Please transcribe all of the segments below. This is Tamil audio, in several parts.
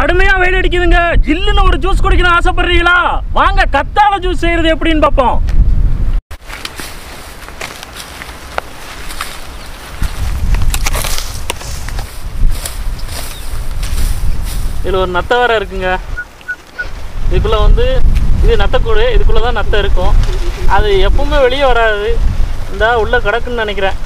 கடுமையா வெயில் அடிக்குதுங்க ஜில்லுன்னு ஒரு ஜூஸ் குடிக்கணும் ஆசைப்படுறீங்களா வாங்க கத்தாழை ஜூஸ் செய்யறது எப்படின்னு பார்ப்போம் இதில் ஒரு நத்தை வேற இருக்குங்க இதுக்குள்ளே வந்து இது நத்தைக்கூடு இதுக்குள்ளே தான் நத்தை இருக்கும் அது எப்பவுமே வெளியே வராது இந்த உள்ள கிடக்குன்னு நினைக்கிறேன்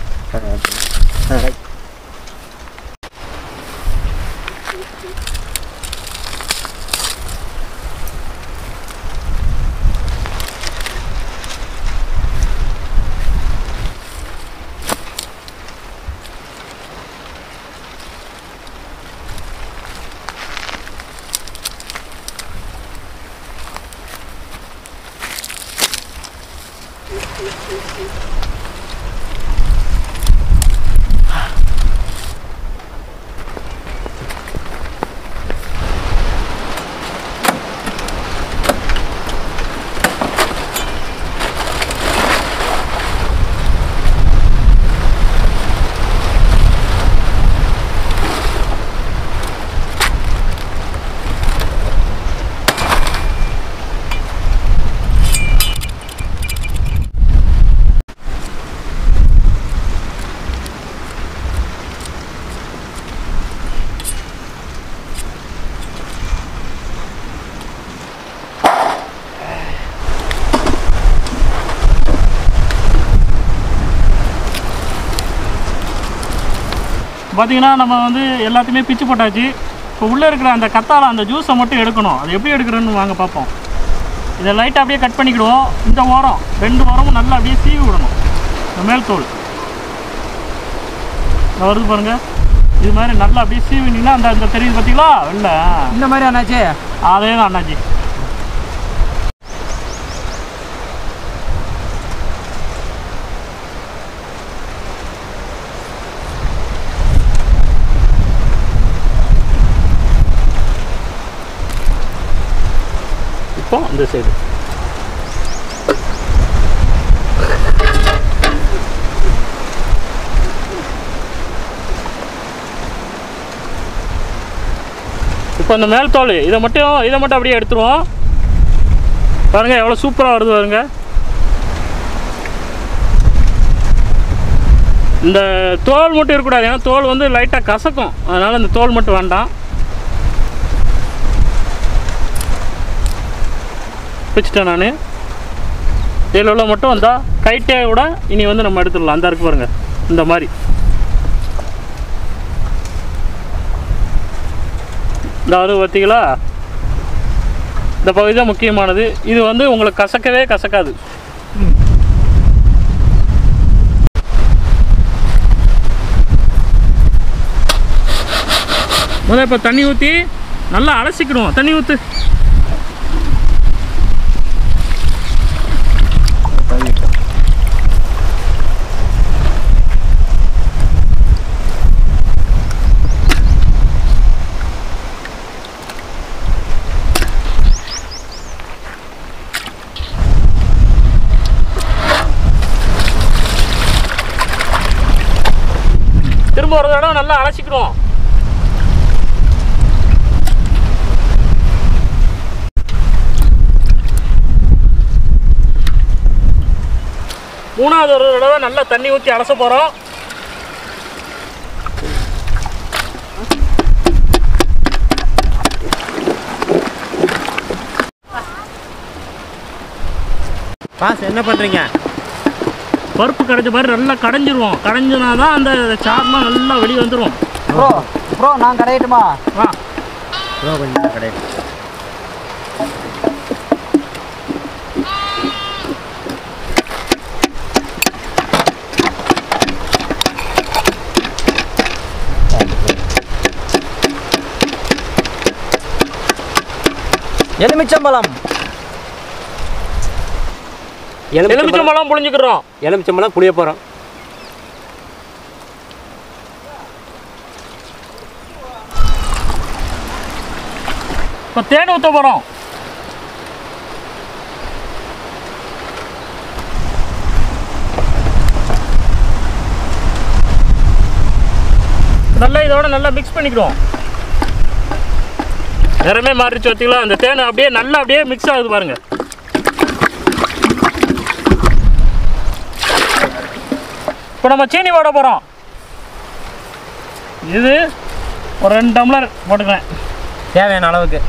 பார்த்தீங்கன்னா நம்ம வந்து எல்லாத்தையுமே பிச்சு போட்டாச்சு இப்போ உள்ளே இருக்கிற அந்த கத்தாழை அந்த ஜூஸை மட்டும் எடுக்கணும் அது எப்படி எடுக்கிறேன்னு வாங்க பார்ப்போம் இதை லைட்டாக அப்படியே கட் பண்ணிக்கிடுவோம் இந்த ஓரம் ரெண்டு ஓரமும் நல்லா அப்படியே சீவி விடணும் இந்த மேல் தோல் இந்த வருது பாருங்க இது மாதிரி நல்லா அப்படியே சீவினீங்கன்னா அந்த அந்த தெரியுது பார்த்தீங்களா இல்லை இந்த மாதிரி அண்ணாச்சி அதே தான் அண்ணாச்சி இப்போ இந்த சைடு இப்போ இந்த மேல் தோல் இதை மட்டும் இதை மட்டும் அப்படியே எடுத்துருவோம் பாருங்க எவ்வளோ சூப்பராக வருது பாருங்க இந்த தோல் மட்டும் இருக்கக்கூடாது ஏன்னா தோல் வந்து லைட்டாக கசக்கும் அதனால் இந்த தோல் மட்டும் வேண்டாம் பிச்சுட்டேன் நான் இதில் உள்ள மட்டும் வந்தா கைட்டே விட இனி வந்து நம்ம எடுத்துடலாம் அந்த இருக்கு பாருங்க இந்த மாதிரி அதாவது பார்த்தீங்களா இந்த பகுதி தான் முக்கியமானது இது வந்து உங்களுக்கு கசக்கவே கசக்காது முதல்ல இப்போ தண்ணி ஊற்றி நல்லா அலசிக்கிடுவோம் தண்ணி ஊற்று திரும்ப ஒரு தடவை நல்லா அலசிக்கிடுவோம் மூணாவது ஒரு தடவை நல்லா தண்ணி ஊற்றி அலச போகிறோம் பாஸ் என்ன பண்ணுறீங்க பருப்பு கடைஞ்ச மாதிரி நல்லா கடைஞ்சிருவோம் கடைஞ்சினா தான் அந்த சார்லாம் நல்லா வெளியே வந்துடும் ப்ரோ ப்ரோ நான் கடையட்டுமா வா ப்ரோ கொஞ்சம் கடை எலுமிச்சம்பழம் எலுமிச்சம்பழம் புழிஞ்சுக்கிறோம் எலுமிச்சம்பழம் புளிய போகிறோம் இப்போ தேன் ஊற்ற போகிறோம் நல்லா இதோட நல்லா மிக்ஸ் பண்ணிக்கிறோம் நிறமே மாறிச்சு பார்த்தீங்களா அந்த தேன் அப்படியே நல்லா அப்படியே மிக்ஸ் ஆகுது பாருங்க இப்போ நம்ம சீனி போட போகிறோம் இது ஒரு ரெண்டு டம்ளர் போட்டுக்கிறேன் தேவையான அளவுக்கு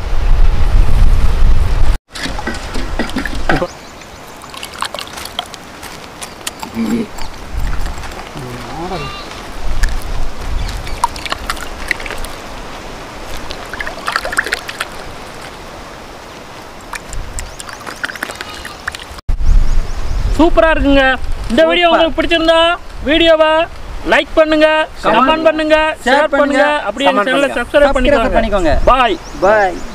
சூப்பராக இருக்குங்க இந்த வீடியோ உங்களுக்கு பிடிச்சிருந்தா வீடியோவை லைக் பண்ணுங்க கமெண்ட் பண்ணுங்க ஷேர் பண்ணுங்க அப்படியே எங்க comment சேனலை பண்ணுங்க. சப்ஸ்கிரைப் பண்ணிக்கோங்க பண்ணிக்கோங்க பாய் பாய்